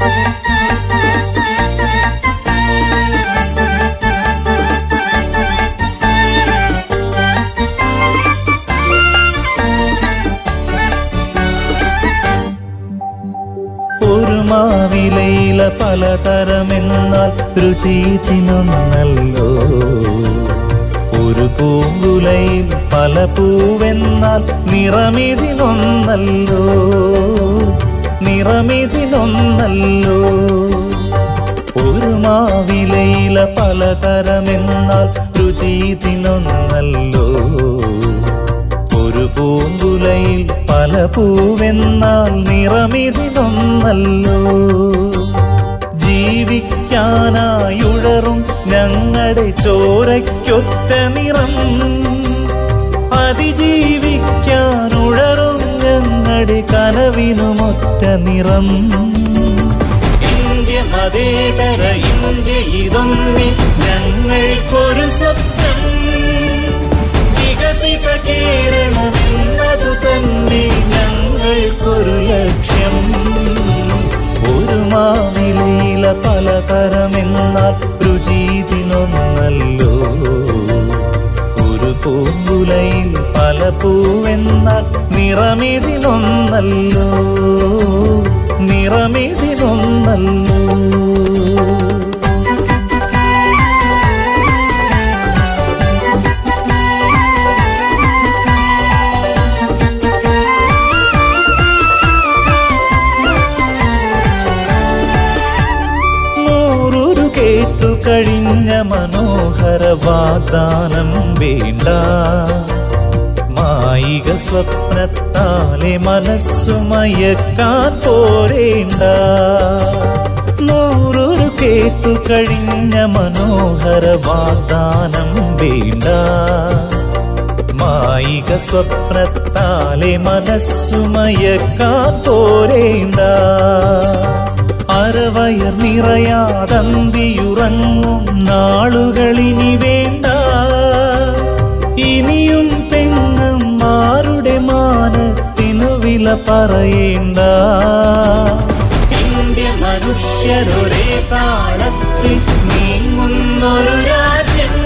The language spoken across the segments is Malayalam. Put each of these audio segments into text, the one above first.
ഒരു മാവിലയില പലതരമെന്നാൽ രുചിതിനൊന്നല്ലോ ഒരു പൂങ്കുലയിൽ പല പൂവെന്നാൽ നിറമിതിനൊന്നല്ലോ നിറമിതിനൊന്നല്ലോ ഒരു മാവിലയില പലതരമെന്നാൽ രുചിതിനൊന്നല്ലോ ഒരു പൂങ്കുലയിൽ പല പൂവെന്നാൽ നിറമിതിനൊന്നല്ലോ ജീവിക്കാനായുഴറും ഞങ്ങളുടെ ചോരയ്ക്കൊറ്റ നിറം അതിജീവിക്കാനുഴറും ഞങ്ങളുടെ കനവിനുമൊറ്റ നിറം ഇന്ത്യ മതേതര ഇന്ത്യ ഇതൊന്നി ഞങ്ങൾക്കൊരു സ്വപ്നം വികസിത കേരളമെന്നതു തന്നെ ഞങ്ങൾക്കൊരു ലക്ഷ്യം ഒരു മാവിലയില പലതരമെന്നാൽ രുചിതിനൊന്നല്ലോ ഒരു പൂങ്കുലയിൽ പല പൂവെന്നാൽ നിറമിതിനൊന്നല്ലോ നിറമിതിനൊന്നല്ലോ നൂറൊരു കേട്ടു കഴിഞ്ഞ മനോഹര വാഗ്ദാനം വേണ്ട മായിക സ്വപ്നത്താലെ മനസ്സു മയക്കാൻ പോരേണ്ട നൂറൊരു കേട്ടു കഴിഞ്ഞ മനോഹര വാഗ്ദാനം വേണ്ട മായിക സ്വപ്നത്താലെ മനസ്സു മയക്കാൻ പോരേണ്ട അരവയർ നിറയാതന്തിയുറങ്ങും നാളുകളിനി വേണ്ട ഇനിയും തെങ്ങും ആരുടെ മാനത്തിനു വില പറയേണ്ട ഇന്ത്യ മനുഷ്യരൊരേ താളത്തിൽ നീങ്ങുന്നൊരു രാജ്യം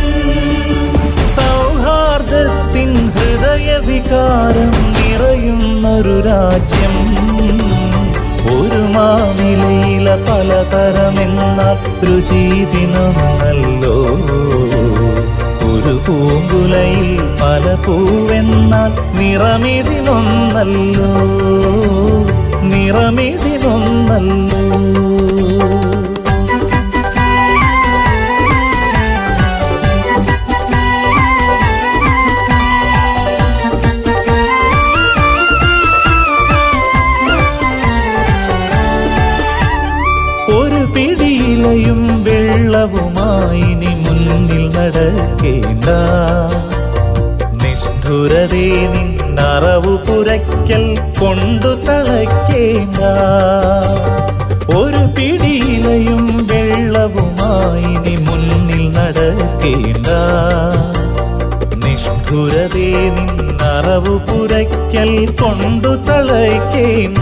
സൗഹാർദ്ദത്തിൻ ഹൃദയവികാരം നിറയുന്നൊരു രാജ്യം ഒരു മാവിലയില പലതരമെന്നാൽ രുചിതിനൊന്നല്ലോ ഒരു പൂങ്കുലയിൽ പല പൂവെന്നാൽ നിറമിതിനൊന്നല്ലോ നിറമിതിനൊന്നല്ലോ ഒരു പിടിയിലയും വെള്ളവുമായി നീ മുന്നിൽ നടക്കേണ്ട നിഷ്ഠുരതേ നിന്നറവു പുരയ്ക്കൽ കൊണ്ടു തളയ്ക്കേണ്ട ഒരു പിടിയിലയും വെള്ളവുമായി നീ മുന്നിൽ നടക്കേണ്ട നിഷ്ഠുരതേ നിന്നറവു പുരയ്ക്കൽ കൊണ്ടു തളയ്ക്കേണ്ട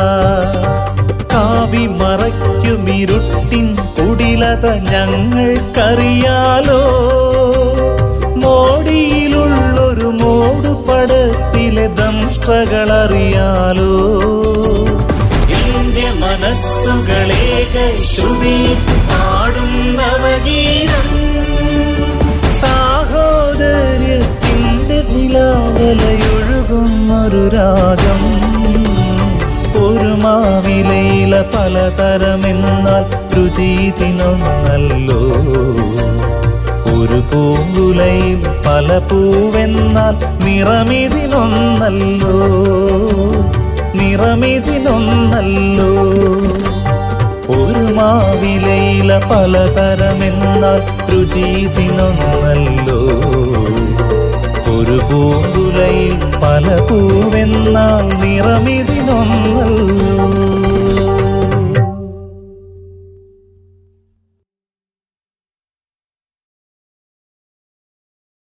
കാവി മറയ്ക്കുമിരുട്ടിൻ കുടിലത ഞങ്ങൾക്കറിയാലോ മോടിയിലുള്ളൊരു മൂടുപടത്തിലെ ദംഷ്ട്രകളറിയാലോ ഇന്ത്യ മനസ്സുകളേക ശ്രുതി പാടുന്നവഗീതം സാഹോദര്യത്തിന്റെ നിലാവലയൊഴുകുന്നൊരു രാഗം ഒരു മാവിലയില പലതരമെന്നാൽ രുചിതിനൊന്നല്ലോ ഒരു പൂങ്കുലയിൽ പല പൂവെന്നാൽ നിറമിതിനൊന്നല്ലോ നിറമിതിനൊന്നല്ലോ ഒരു മാവിലയില പലതരമെന്നാൽ രുചിതിനൊന്നല്ലോ ഒരു പൂങ്കുലയിൽ പല പൂവെന്നാൽ നിറമിതിനൊന്നല്ലോ